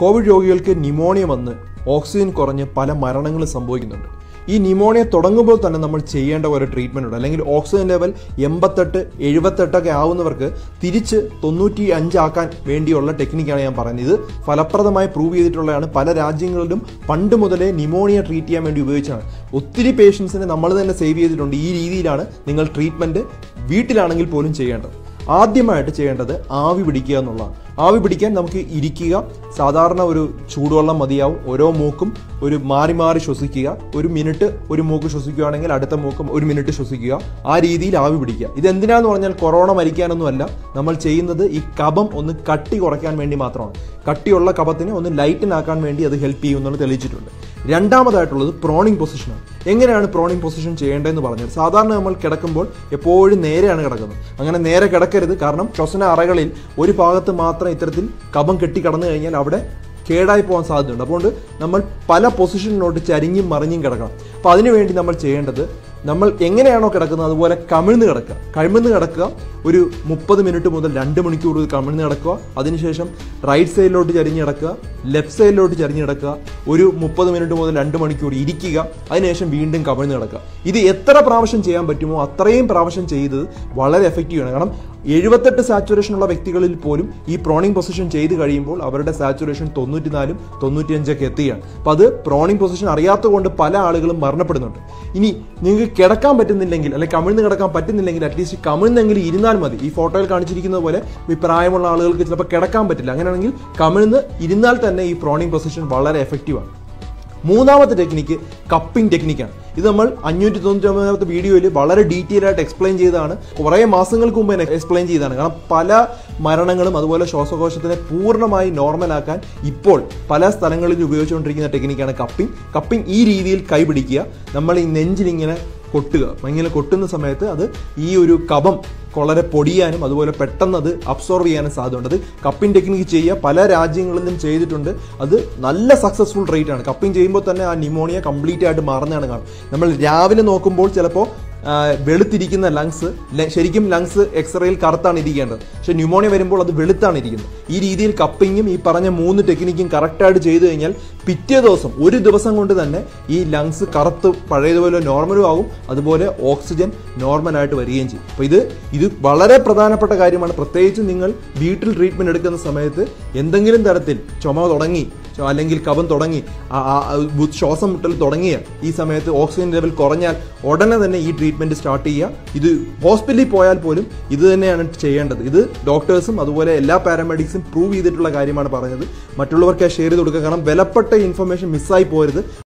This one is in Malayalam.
കോവിഡ് രോഗികൾക്ക് ന്യൂമോണിയ വന്ന് ഓക്സിജൻ കുറഞ്ഞ് പല മരണങ്ങളും സംഭവിക്കുന്നുണ്ട് ഈ ന്യൂമോണിയ തുടങ്ങുമ്പോൾ തന്നെ നമ്മൾ ചെയ്യേണ്ട ഒരു ട്രീറ്റ്മെൻ്റ് ഉണ്ട് അല്ലെങ്കിൽ ഓക്സിജൻ ലെവൽ എൺപത്തെട്ട് എഴുപത്തെട്ടൊക്കെ ആവുന്നവർക്ക് തിരിച്ച് തൊണ്ണൂറ്റി അഞ്ചാക്കാൻ വേണ്ടിയുള്ള ടെക്നിക്കാണ് ഞാൻ പറയുന്നത് ഇത് ഫലപ്രദമായി പ്രൂവ് ചെയ്തിട്ടുള്ളതാണ് പല രാജ്യങ്ങളിലും പണ്ട് മുതലേ ന്യൂമോണിയ ട്രീറ്റ് ചെയ്യാൻ വേണ്ടി ഉപയോഗിച്ചാണ് ഒത്തിരി പേഷ്യൻസിനെ നമ്മൾ തന്നെ സേവ് ചെയ്തിട്ടുണ്ട് ഈ രീതിയിലാണ് നിങ്ങൾ ട്രീറ്റ്മെൻറ്റ് വീട്ടിലാണെങ്കിൽ പോലും ചെയ്യേണ്ടത് ആദ്യമായിട്ട് ചെയ്യേണ്ടത് ആവി പിടിക്കുക എന്നുള്ളതാണ് ആവി പിടിക്കാൻ നമുക്ക് ഇരിക്കുക സാധാരണ ഒരു ചൂടുവെള്ളം മതിയാവും ഓരോ മൂക്കും ഒരു മാറി മാറി ശ്വസിക്കുക ഒരു മിനിറ്റ് ഒരു മൂക്ക് ശ്വസിക്കുകയാണെങ്കിൽ അടുത്ത മൂക്കും ഒരു മിനിറ്റ് ശ്വസിക്കുക ആ രീതിയിൽ ആവി പിടിക്കുക ഇത് എന്തിനാന്ന് പറഞ്ഞാൽ കൊറോണ മരിക്കാനൊന്നുമല്ല നമ്മൾ ചെയ്യുന്നത് ഈ കഫം ഒന്ന് കട്ടി കുറയ്ക്കാൻ വേണ്ടി മാത്രമാണ് കട്ടിയുള്ള കഫത്തിനെ ഒന്ന് ലൈറ്റനാക്കാൻ വേണ്ടി അത് ഹെൽപ്പ് ചെയ്യുമെന്നാണ് തെളിയിച്ചിട്ടുണ്ട് രണ്ടാമതായിട്ടുള്ളത് പ്രോണിംഗ് പൊസിഷനാണ് എങ്ങനെയാണ് പ്രോണിംഗ് പൊസിഷൻ ചെയ്യേണ്ടതെന്ന് പറഞ്ഞത് സാധാരണ നമ്മൾ കിടക്കുമ്പോൾ എപ്പോഴും നേരെയാണ് കിടക്കുന്നത് അങ്ങനെ നേരെ കിടക്കരുത് കാരണം ശ്വസന അറകളിൽ ഒരു ഭാഗത്ത് മാത്രം ഇത്തരത്തിൽ കഫം കെട്ടി കടന്നു കഴിഞ്ഞാൽ അവിടെ കേടായി പോകാൻ സാധ്യതയുണ്ട് അതുകൊണ്ട് നമ്മൾ പല പൊസിഷനിലോട്ട് ചരിഞ്ഞും മറിഞ്ഞും കിടക്കണം അപ്പോൾ അതിനുവേണ്ടി നമ്മൾ ചെയ്യേണ്ടത് നമ്മൾ എങ്ങനെയാണോ കിടക്കുന്നത് അതുപോലെ കമിഴ്ന്ന് കിടക്കുക കമിഴ്ന്ന് കിടക്കുക ഒരു മുപ്പത് മിനിറ്റ് മുതൽ രണ്ട് മണിക്കൂർ കമിഴ്ന്ന് കിടക്കുക അതിനുശേഷം റൈറ്റ് സൈഡിലോട്ട് ചരിഞ്ഞ് കിടക്കുക ലെഫ്റ്റ് സൈഡിലോട്ട് ചരിഞ്ഞ് കിടക്കുക ഒരു മുപ്പത് മിനിറ്റ് മുതൽ രണ്ട് മണിക്കൂർ ഇരിക്കുക അതിനുശേഷം വീണ്ടും കമിഴ്ന്ന് കിടക്കുക ഇത് എത്ര പ്രാവശ്യം ചെയ്യാൻ പറ്റുമോ അത്രയും പ്രാവശ്യം ചെയ്തത് വളരെ എഫക്റ്റീവാണ് കാരണം എഴുപത്തെട്ട് സാച്ചുറേഷൻ ഉള്ള വ്യക്തികളിൽ പോലും ഈ പ്രോണിംഗ് പൊസിഷൻ ചെയ്ത് കഴിയുമ്പോൾ അവരുടെ സാച്ചുറേഷൻ തൊണ്ണൂറ്റിനാലും തൊണ്ണൂറ്റിയഞ്ചൊക്കെ എത്തുകയാണ് അപ്പോൾ അത് പ്രോണിംഗ് പൊസിഷൻ അറിയാത്തതുകൊണ്ട് പല ആളുകളും മരണപ്പെടുന്നുണ്ട് ഇനി നിങ്ങൾക്ക് കിടക്കാൻ പറ്റുന്നില്ലെങ്കിൽ അല്ലെങ്കിൽ കമിഴ്ന്ന് കിടക്കാൻ പറ്റുന്നില്ലെങ്കിൽ അറ്റ്ലീസ്റ്റ് കമിഴ്ന്നെങ്കിലും ഇരുന്നാൽ മതി ഈ ഫോട്ടോയിൽ കാണിച്ചിരിക്കുന്നത് പോലെ ഈ പ്രായമുള്ള ആളുകൾക്ക് ചിലപ്പോൾ കിടക്കാൻ പറ്റില്ല അങ്ങനെയാണെങ്കിൽ കമിഴ്ന്ന് ഇരുന്നാൽ തന്നെ ഈ പ്രോണിംഗ് പൊസിഷൻ വളരെ എഫക്റ്റീവാണ് മൂന്നാമത്തെ ടെക്നിക്ക് കപ്പിംഗ് ടെക്നിക്കാണ് ഇത് നമ്മൾ അഞ്ഞൂറ്റി തൊണ്ണൂറ്റി ഒമ്പതാമത്തെ വീഡിയോയിൽ വളരെ ഡീറ്റെയിൽ ആയിട്ട് എക്സ്പ്ലെയിൻ ചെയ്തതാണ് കുറേ മാസങ്ങൾക്ക് മുമ്പ് തന്നെ എക്സ്പ്ലെയിൻ ചെയ്തതാണ് കാരണം പല മരണങ്ങളും അതുപോലെ ശ്വാസകോശത്തിനെ പൂർണ്ണമായി നോർമലാക്കാൻ ഇപ്പോൾ പല സ്ഥലങ്ങളിൽ ഉപയോഗിച്ചുകൊണ്ടിരിക്കുന്ന ടെക്നിക്കാണ് കപ്പിംഗ് കപ്പിംഗ് ഈ രീതിയിൽ കൈ പിടിക്കുക നമ്മൾ ഈ നെഞ്ചിലിങ്ങനെ കൊട്ടുക ഇങ്ങനെ കൊട്ടുന്ന സമയത്ത് അത് ഈ ഒരു കഫം വളരെ പൊടിയാനും അതുപോലെ പെട്ടെന്ന് അത് അബ്സോർവ് ചെയ്യാനും സാധ്യതയുണ്ട് അത് കപ്പിംഗ് ടെക്നിക്ക് ചെയ്യുക പല രാജ്യങ്ങളിലും ചെയ്തിട്ടുണ്ട് അത് നല്ല സക്സസ്ഫുൾ റേറ്റ് ആണ് കപ്പിംഗ് ചെയ്യുമ്പോൾ തന്നെ ആ ന്യൂമോണിയ കംപ്ലീറ്റ് ആയിട്ട് മാറുന്നതാണ് കാണും നമ്മൾ രാവിലെ നോക്കുമ്പോൾ ചിലപ്പോൾ ആ, വെളുത്തിരിക്കുന്ന ലങ്സ് ശരിക്കും ലങ്സ് എക്സ്റേയിൽ കറുത്താണ് ഇരിക്കേണ്ടത് പക്ഷേ ന്യൂമോണിയ വരുമ്പോൾ അത് വെളുത്താണ് ഇരിക്കുന്നത് ഈ രീതിയിൽ കപ്പിങ്ങും ഈ പറഞ്ഞ മൂന്ന് ടെക്നിക്കും കറക്റ്റായിട്ട് ചെയ്തു കഴിഞ്ഞാൽ പിറ്റേ ദിവസം ഒരു ദിവസം കൊണ്ട് തന്നെ ഈ ലങ്സ് കറുത്ത് പഴയതുപോലെ നോർമലും ആകും അതുപോലെ ഓക്സിജൻ നോർമലായിട്ട് വരികയും ചെയ്യും അപ്പോൾ ഇത് ഇത് വളരെ പ്രധാനപ്പെട്ട കാര്യമാണ് പ്രത്യേകിച്ച് നിങ്ങൾ വീട്ടിൽ ട്രീറ്റ്മെൻറ്റ് എടുക്കുന്ന സമയത്ത് എന്തെങ്കിലും തരത്തിൽ ചുമ തുടങ്ങി ചോ- അല്ലെങ്കിൽ കഫം തുടങ്ങി ആ- ആ- ആ ബു- ശ്വാസം മുട്ടൽ തുടങ്ങിയ ഈ സമയത്ത് ഓക്സിജൻ ലെവൽ കുറഞ്ഞാൽ ഉടനെ തന്നെ ഈ ട്രീറ്റ്മെന്റ് സ്റ്റാർട്ട് ചെയ്യുക ഇത് ഹോസ്പിറ്റലിൽ പോയാൽ പോലും ഇത് തന്നെയാണ് ചെയ്യേണ്ടത് ഇത് ഡോക്ടേഴ്സും അതുപോലെ എല്ലാ പാരാമെഡിക്സും പ്രൂവ് ചെയ്തിട്ടുള്ള കാര്യമാണ് പറഞ്ഞത് മറ്റുള്ളവർക്ക് ഷെയർ ചെയ്ത് കൊടുക്കുക കാരണം വിലപ്പെട്ട ഇൻഫർമേഷൻ മിസ്സായി പോരുത്